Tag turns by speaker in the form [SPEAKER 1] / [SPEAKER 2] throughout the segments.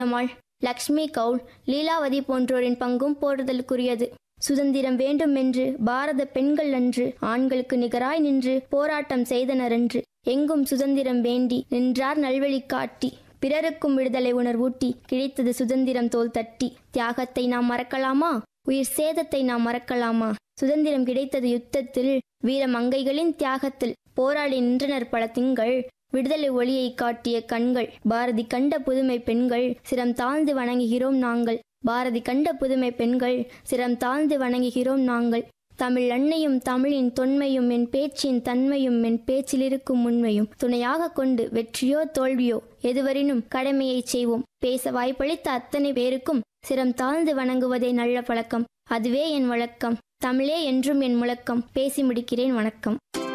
[SPEAKER 1] அம்மாள் லக்ஷ்மி கவுல் லீலாவதி போன்றோரின் பங்கும் போற்றுதலுக்குரியது சுதந்திரம் வேண்டுமென்று பாரத பெண்கள் அன்று ஆண்களுக்கு நிகராய் நின்று போராட்டம் செய்தனரன்று எங்கும் சுதந்திரம் வேண்டி நின்றார் நல்வழி காட்டி பிறருக்கும் விடுதலை உணர்வூட்டி கிடைத்தது சுதந்திரம் தோல் தட்டி தியாகத்தை நாம் மறக்கலாமா உயிர் சேதத்தை நாம் மறக்கலாமா சுதந்திரம் கிடைத்தது யுத்தத்தில் வீர மங்கைகளின் தியாகத்தில் போராடி நின்றனர் பல திங்கள் விடுதலை ஒளியை காட்டிய கண்கள் பாரதி கண்ட புதுமை பெண்கள் சிரம் தாழ்ந்து வணங்குகிறோம் நாங்கள் பாரதி கண்ட புதுமை பெண்கள் சிரம் தாழ்ந்து வணங்குகிறோம் நாங்கள் தமிழ் அன்னையும் தமிழின் தொன்மையும் என் பேச்சின் தன்மையும் என் பேச்சில் இருக்கும் உண்மையும் துணையாக கொண்டு வெற்றியோ தோல்வியோ எதுவரினும் கடமையை செய்வோம் பேச வாய்ப்பளித்த அத்தனை பேருக்கும் சிரம் தாழ்ந்து வணங்குவதே நல்ல பழக்கம் அதுவே என் வழக்கம் தமிழே என்றும் என் முழக்கம் பேசி முடிக்கிறேன் வணக்கம்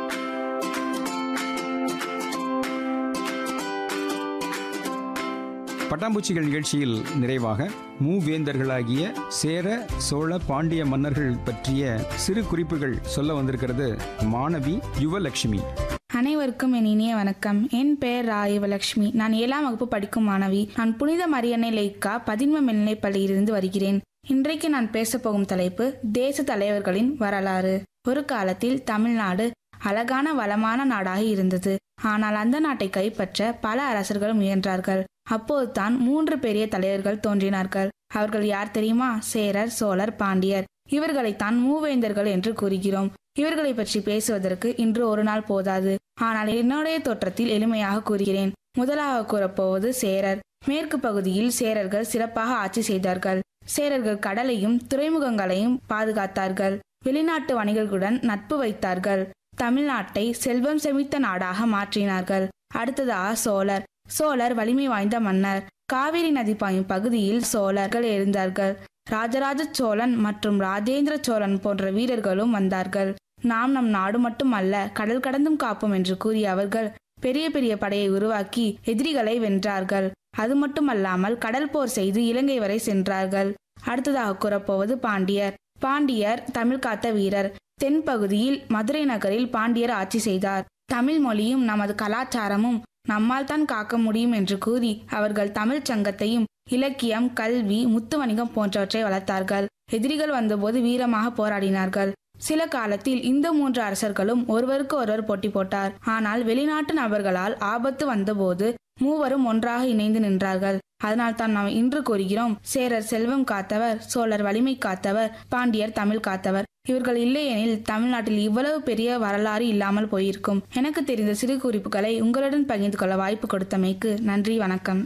[SPEAKER 2] பட்டாம்பூச்சிகள் நிகழ்ச்சியில் நிறைவாக மூவேந்தர்களாகிய சேர சோழ பாண்டிய மன்னர்கள் பற்றிய சிறு குறிப்புகள் சொல்ல வந்திருக்கிறது மாணவி யுவலட்சுமி
[SPEAKER 3] அனைவருக்கும் என் இனிய வணக்கம் என் பெயர் ராயவலட்சுமி நான் ஏழாம் வகுப்பு படிக்கும் மாணவி நான் புனித மரியன்னை லைக்கா பதின்ம மேல்நிலைப் பள்ளியிலிருந்து வருகிறேன் இன்றைக்கு நான் பேசப் போகும் தலைப்பு தேச தலைவர்களின் வரலாறு ஒரு காலத்தில் தமிழ்நாடு அழகான வளமான நாடாக இருந்தது ஆனால் அந்த நாட்டை கைப்பற்ற பல அரசர்கள் முயன்றார்கள் அப்போதுதான் மூன்று பெரிய தலைவர்கள் தோன்றினார்கள் அவர்கள் யார் தெரியுமா சேரர் சோழர் பாண்டியர் இவர்களைத்தான் மூவேந்தர்கள் என்று கூறுகிறோம் இவர்களை பற்றி பேசுவதற்கு இன்று ஒரு நாள் போதாது ஆனால் என்னுடைய தோற்றத்தில் எளிமையாக கூறுகிறேன் முதலாக கூறப்போவது சேரர் மேற்கு பகுதியில் சேரர்கள் சிறப்பாக ஆட்சி செய்தார்கள் சேரர்கள் கடலையும் துறைமுகங்களையும் பாதுகாத்தார்கள் வெளிநாட்டு வணிகர்களுடன் நட்பு வைத்தார்கள் தமிழ்நாட்டை செல்வம் செமித்த நாடாக மாற்றினார்கள் அடுத்ததாக சோழர் சோழர் வலிமை வாய்ந்த மன்னர் காவிரி நதி பாயும் பகுதியில் சோழர்கள் இருந்தார்கள் ராஜராஜ சோழன் மற்றும் ராஜேந்திர சோழன் போன்ற வீரர்களும் வந்தார்கள் நாம் நம் நாடு மட்டுமல்ல கடல் கடந்தும் காப்போம் என்று கூறிய அவர்கள் பெரிய பெரிய படையை உருவாக்கி எதிரிகளை வென்றார்கள் அது மட்டுமல்லாமல் கடல் போர் செய்து இலங்கை வரை சென்றார்கள் அடுத்ததாக கூறப்போவது பாண்டியர் பாண்டியர் தமிழ் காத்த வீரர் தென்பகுதியில் மதுரை நகரில் பாண்டியர் ஆட்சி செய்தார் தமிழ் மொழியும் நமது கலாச்சாரமும் நம்மால் தான் காக்க முடியும் என்று கூறி அவர்கள் தமிழ்ச் சங்கத்தையும் இலக்கியம் கல்வி முத்து வணிகம் போன்றவற்றை வளர்த்தார்கள் எதிரிகள் வந்தபோது வீரமாக போராடினார்கள் சில காலத்தில் இந்த மூன்று அரசர்களும் ஒருவருக்கு ஒருவர் போட்டி போட்டார் ஆனால் வெளிநாட்டு நபர்களால் ஆபத்து வந்தபோது மூவரும் ஒன்றாக இணைந்து நின்றார்கள் அதனால் தான் நாம் இன்று கூறுகிறோம் சேரர் செல்வம் காத்தவர் சோழர் வலிமை காத்தவர் பாண்டியர் தமிழ் காத்தவர் இவர்கள் இல்லையெனில் தமிழ்நாட்டில் இவ்வளவு பெரிய வரலாறு இல்லாமல் போயிருக்கும் எனக்கு தெரிந்த சிறு குறிப்புகளை உங்களுடன் பகிர்ந்து கொள்ள வாய்ப்பு கொடுத்தமைக்கு நன்றி வணக்கம்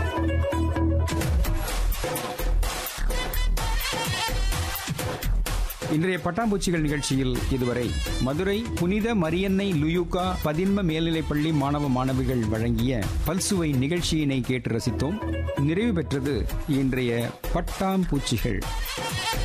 [SPEAKER 2] இன்றைய பட்டாம்பூச்சிகள் நிகழ்ச்சியில் இதுவரை மதுரை புனித மரியன்னை லுயுகா பதின்ம மேல்நிலைப்பள்ளி மாணவ மாணவிகள் வழங்கிய பல்சுவை நிகழ்ச்சியினை கேட்டு ரசித்தோம் நிறைவு பெற்றது இன்றைய பட்டாம்பூச்சிகள்